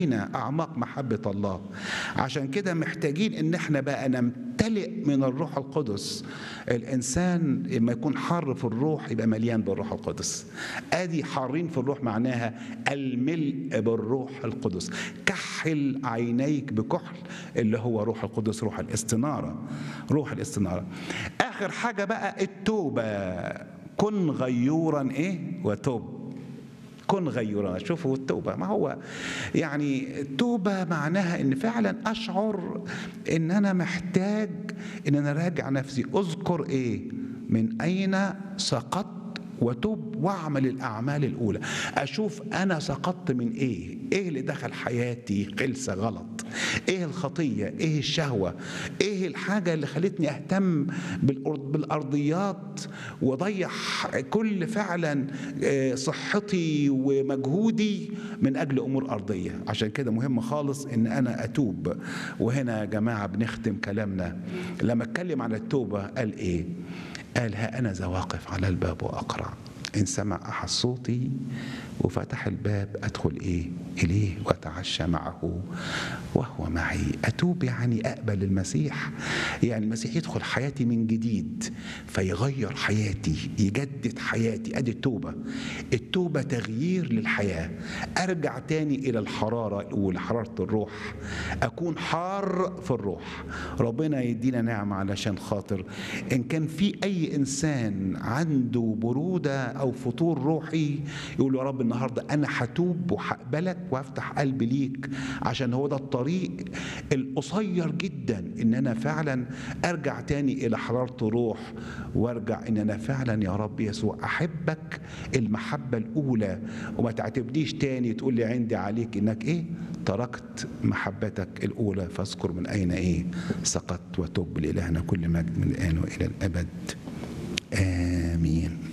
فينا اعماق محبه الله عشان كده محتاجين ان احنا بقى نمتلئ من الروح القدس الانسان لما يكون حار في الروح يبقى مليان بالروح القدس ادي حارين في الروح معناها الملء بالروح القدس كحل عينيك بكحل اللي هو روح القدس روح الاستناره روح الاستناره اخر حاجه بقى التوبه كن غيورا ايه وتوب كن غيورا شوفوا التوبة ما هو يعني التوبة معناها ان فعلا اشعر ان انا محتاج ان انا راجع نفسي اذكر ايه من اين سقطت وتوب واعمل الاعمال الاولى اشوف انا سقطت من ايه ايه اللي دخل حياتي خلسه غلط ايه الخطيه ايه الشهوه ايه الحاجه اللي خلتني اهتم بالارضيات واضيع كل فعلا صحتي ومجهودي من اجل امور ارضيه عشان كده مهم خالص ان انا اتوب وهنا يا جماعه بنختم كلامنا لما اتكلم عن التوبه قال ايه قال ها أنا ذا واقف على الباب وأقرع إن سمع أحد صوتي وفتح الباب أدخل إيه إليه وأتعشى معه وهو معي أتوب يعني أقبل المسيح يعني المسيح يدخل حياتي من جديد فيغير حياتي يجدد حياتي أدي التوبة التوبة تغيير للحياة أرجع تاني إلى الحرارة الأولى حرارة الروح أكون حار في الروح ربنا يدينا نعمة علشان خاطر إن كان في أي إنسان عنده برودة أو فطور روحي يقول يا رب النهاردة أنا هتوب وهقبلك وهفتح قلبي ليك عشان هو ده الطريق القصير جدا إن أنا فعلا أرجع تاني إلى حرارة الروح وأرجع إن أنا فعلا يا رب يسوع أحبك المحبة الأولى وما تعتبنيش تاني تقول لي عندي عليك إنك إيه تركت محبتك الأولى فاذكر من أين إيه سقطت وتوب لإلهنا كل مجد من الآن وإلى الأبد آمين